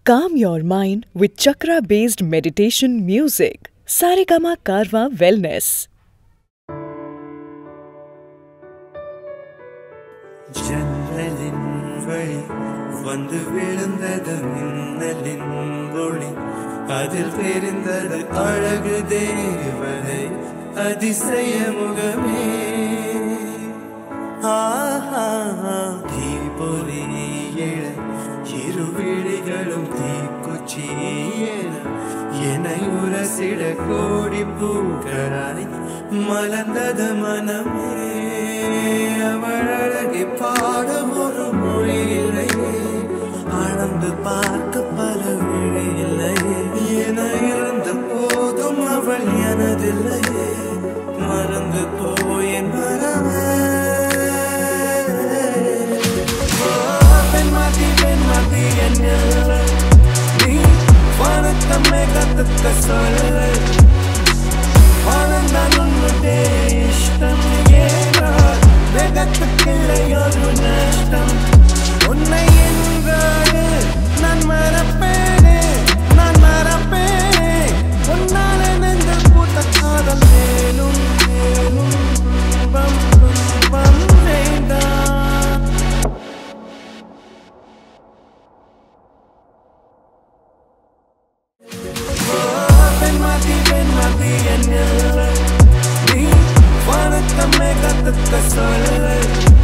Calm your mind with chakra based meditation music. Saregama Karwa Wellness. ஜன்னலின் வழி வந்து விழுந்தது மின்னலின் ஒளி அதில் தெரிந்தது அழகு தேவதை அதிசய முகமே ஆஹா தீபொலி எழ இரு விழிகளும் தீக்குச்சி என என்னை உரசிட கோடி பூக்களாய் மலர்ந்தது மனமே அவள் அழகை பாட ஒரு மொழி இல்லையே அளந்து பார்க்க பல விழி இல்லையே என இருந்த போதும் அவள் எனதில்லையே மறந்து போயேன் மரமே பெண்மாத்தி பெண்மாத்தி என்ன நீ வணக்கமே கத்துக்க சொல்ல வாழ்ந்தான் உன்னுடைய இஷ்டம் ஏனால் வேகத்துக்கில்லை ஒரு நஷ்டம் உன்னை என்றாரு நான் மறப்பேனே நான் மறப்பேனே உன்னால நெஞ்சில் பூத்த காதல் மேலும் மேலும் துன்பம் துன்பம் வேண்டாம் பெண்மாத்தி பெண்மாத்தி என்ன நீ வணக்கமே கத்துக்க சொல்ல